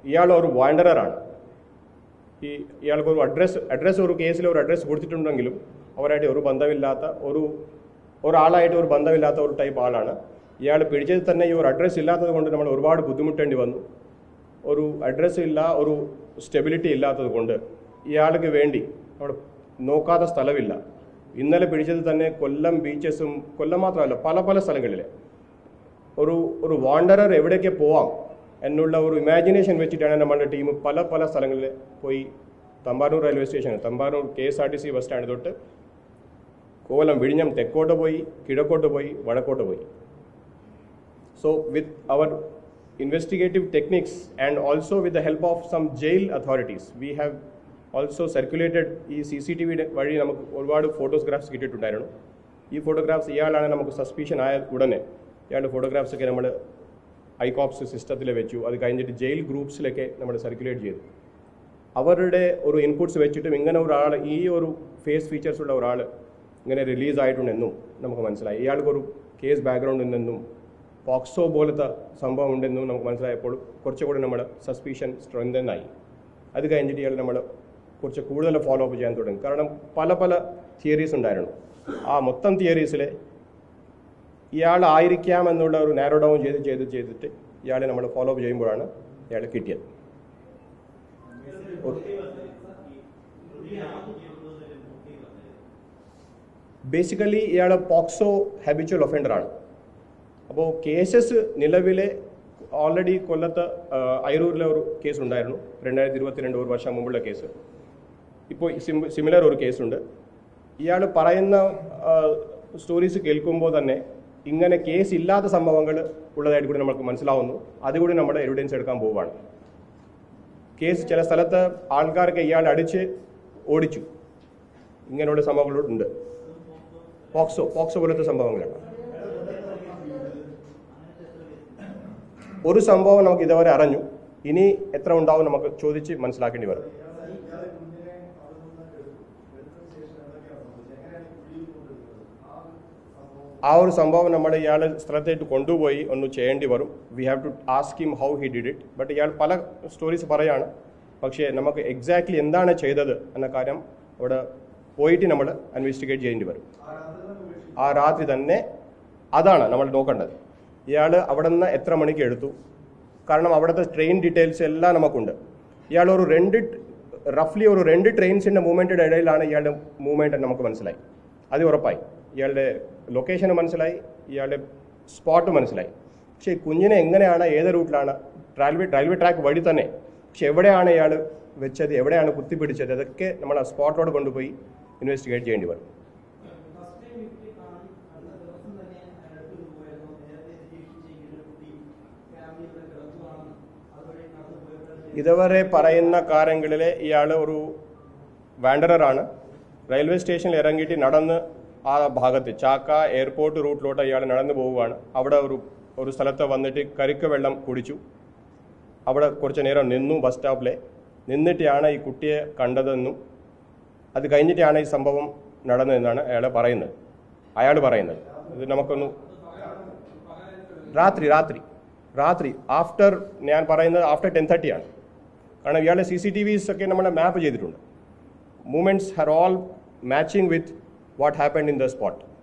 ഇയാൾ ഒരു വാണ്ടററാണ് ഈ ഇയാൾക്ക് ഒരു അഡ്രസ്സ് അഡ്രസ്സ് ഒരു കേസിൽ ഒരു അഡ്രസ്സ് കൊടുത്തിട്ടുണ്ടെങ്കിലും അവരായിട്ട് ഒരു ബന്ധമില്ലാത്ത ഒരു ഒരാളായിട്ട് ഒരു ബന്ധമില്ലാത്ത ഒരു ടൈപ്പ് ആളാണ് ഇയാൾ പിടിച്ചത് തന്നെ ഈ ഒരു അഡ്രസ്സ് ഇല്ലാത്തത് കൊണ്ട് നമ്മൾ ഒരുപാട് ബുദ്ധിമുട്ടേണ്ടി വന്നു ഒരു അഡ്രസ്സ് ഇല്ല ഒരു സ്റ്റെബിലിറ്റി ഇല്ലാത്തത് കൊണ്ട് ഇയാൾക്ക് വേണ്ടി നമ്മൾ നോക്കാത്ത സ്ഥലമില്ല ഇന്നലെ പിടിച്ചത് തന്നെ കൊല്ലം ബീച്ചസും കൊല്ലം മാത്രമല്ല പല പല സ്ഥലങ്ങളിൽ ഒരു ഒരു വാണ്ടറർ എവിടേക്ക് പോവാം എന്നുള്ള ഒരു ഇമാജിനേഷൻ വെച്ചിട്ടാണ് നമ്മുടെ ടീം പല പല സ്ഥലങ്ങളിൽ പോയി Thampanoor railway station Thampanoor K S R T C bus stand തൊട്ട് കോലം വിഴിഞ്ഞം തെക്കോട്ട് പോയി കിഴക്കോട്ട് പോയി വടക്കോട്ട് പോയി so with our investigative techniques and also with the help of some jail authorities we have also circulated ഈ സി സി ടി വിയുടെ വഴി നമുക്ക് ഒരുപാട് ഫോട്ടോഗ്രാഫ്സ് കിട്ടിയിട്ടുണ്ടായിരുന്നു ഈ ഫോട്ടോഗ്രാഫ്സ് ഇയാളാണ് നമുക്ക് സസ്പീഷൻ ആയ ഉടനെ ഇയാളുടെ ഫോട്ടോഗ്രാഫ്സ് ഒക്കെ നമ്മൾ ഐകോപ്സ് സിസ്റ്റത്തിൽ വെച്ചു അത് കഴിഞ്ഞിട്ട് ജയിൽ ഗ്രൂപ്പ്സിലൊക്കെ നമ്മൾ സർക്കുലേറ്റ് ചെയ്തു അവരുടെ ഒരു ഇൻപുട്സ് വെച്ചിട്ടും ഇങ്ങനെ ഒരാൾ ഈ ഒരു ഫേസ് ഫീച്ചേഴ്സ് ഉള്ള ഒരാൾ ഇങ്ങനെ റിലീസ് ആയിട്ടുണ്ടെന്നും നമുക്ക് മനസ്സിലായി ഇയാൾക്കൊരു കേസ് ബാക്ക്ഗ്രൗണ്ട് ഉണ്ടെന്നും പോക്സോ പോലത്തെ സംഭവം ഉണ്ടെന്നും നമുക്ക് മനസ്സിലായപ്പോൾ കുറച്ചുകൂടി നമ്മൾ സസ്പീഷൻ സ്ട്രെങ്തൻ ആയി അത് കഴിഞ്ഞിട്ട് ഇയാൾ നമ്മൾ കുറച്ച് കൂടുതൽ ഫോളോ അപ്പ് ചെയ്യാൻ തുടങ്ങി കാരണം പല പല തിയറീസ് ഉണ്ടായിരുന്നു ആ മൊത്തം തിയറീസിൽ ഇയാളായിരിക്കാം എന്നുള്ള ഒരു നാരോ ഡൗൺ ചെയ്ത് ചെയ്ത് ചെയ്തിട്ട് ഇയാളെ നമ്മൾ ഫോളോ അപ്പ് ചെയ്യുമ്പോഴാണ് ഇയാൾ കിട്ടിയത് ബേസിക്കലി ഇയാൾ പോക്സോ ഹാബിച്വൽ ഒഫൻഡറാണ് അപ്പോൾ കേസസ് നിലവിലെ ഓൾറെഡി കൊല്ലത്ത് ആ, അയിരൂരിലെ ഒരു കേസ് ഉണ്ടായിരുന്നു രണ്ടായിരത്തി ഇരുപത്തിരണ്ട് ഒരു വർഷം മുമ്പുള്ള കേസ് ഇപ്പോൾ സിമിലർ ഒരു കേസുണ്ട് ഇയാൾ പറയുന്ന സ്റ്റോറീസ് കേൾക്കുമ്പോൾ തന്നെ ഇങ്ങനെ കേസ് ഇല്ലാത്ത സംഭവങ്ങൾ ഉള്ളതായിട്ട് കൂടി നമുക്ക് മനസ്സിലാവുന്നു അതുകൂടി നമ്മൾ എവിഡൻസ് എടുക്കാൻ പോവുകയാണ് കേസ് ചില സ്ഥലത്ത് ആൾക്കാർക്ക് ഇയാൾ അടിച്ച് ഓടിച്ചു ഇങ്ങനെയുള്ള സംഭവങ്ങളുണ്ട് പോക്സോ പോക്സോ പോലത്തെ സംഭവങ്ങളാണ് ഒരു സംഭവം നമുക്ക് ഇതുവരെ അറിഞ്ഞു ഇനി എത്ര ഉണ്ടാവും നമുക്ക് ചോദിച്ച് മനസ്സിലാക്കേണ്ടി വരും ആ ഒരു സംഭവം നമ്മൾ ഇയാളെ സ്ഥലത്തേക്ക് കൊണ്ടുപോയി ഒന്ന് ചെയ്യേണ്ടി വരും we have to ask him how he did it but ഇയാൾ പല സ്റ്റോറീസ് പറയാണ് പക്ഷേ നമുക്ക് എക്സാക്ട്ലി എന്താണ് ചെയ്തത് എന്ന കാര്യം അവിടെ പോയിട്ട് നമ്മൾ ഇൻവെസ്റ്റിഗേറ്റ് ചെയ്യേണ്ടി വരും ആ രാത്രി തന്നെ അതാണ് നമ്മൾ നോക്കേണ്ടത് ഇയാൾ അവിടെ നിന്ന് എത്ര മണിക്ക് എടുത്തു കാരണം അവിടുത്തെ ട്രെയിൻ ഡീറ്റെയിൽസ് എല്ലാം നമുക്കുണ്ട് ഇയാൾ ഒരു രണ്ട് റഫ്ലി ഒരു രണ്ട് ട്രെയിൻസിൻ്റെ മൂവ്മെൻറ്റിൻ്റെ ഇടയിലാണ് ഇയാളുടെ മൂവ്മെൻറ്റ് നമുക്ക് മനസ്സിലായി അത് ഉറപ്പായി ഇയാളുടെ ലൊക്കേഷൻ മനസ്സിലായി ഇയാളുടെ സ്പോട്ട് മനസ്സിലായി പക്ഷേ ഈ കുഞ്ഞിനെ എങ്ങനെയാണ് ഏത് റൂട്ടിലാണ് റെയിൽവേ റെയിൽവേ ട്രാക്ക് വഴി തന്നെ പക്ഷെ എവിടെയാണ് ഇയാൾ വെച്ചത് എവിടെയാണ് കുത്തിപ്പിടിച്ചത് അതൊക്കെ നമ്മൾ ആ സ്പോട്ടോട് കൊണ്ടുപോയി ഇൻവെസ്റ്റിഗേറ്റ് ചെയ്യേണ്ടി വരും ഇതുവരെ പറയുന്ന കാര്യങ്ങളിൽ ഇയാൾ ഒരു വാണ്ടററാണ് റെയിൽവേ സ്റ്റേഷനിൽ ഇറങ്ങിയിട്ട് നടന്ന് ആ ഭാഗത്ത് ചാക്ക എയർപോർട്ട് റൂട്ടിലോട്ട് ഇയാൾ നടന്നു പോവുകയാണ് അവിടെ ഒരു ഒരു സ്ഥലത്ത് വന്നിട്ട് കരിക്ക് വെള്ളം കുടിച്ചു അവിടെ കുറച്ച് നേരം നിന്നു ബസ് സ്റ്റോപ്പിലെ നിന്നിട്ടാണ് ഈ കുട്ടിയെ കണ്ടതെന്നും അത് കഴിഞ്ഞിട്ടാണ് ഈ സംഭവം നടന്നതെന്നാണ് അയാൾ പറയുന്നത് അയാൾ പറയുന്നത് ഇത് നമുക്കൊന്ന് രാത്രി രാത്രി രാത്രി ആഫ്റ്റർ ഞാൻ പറയുന്നത് ആഫ്റ്റർ ടെൻ തേർട്ടി ആണ് കാരണം ഇയാളുടെ സി സി ടി വിസ് ഒക്കെ നമ്മൾ മാപ്പ് ചെയ്തിട്ടുണ്ട് moments her all matching with what happened in the spot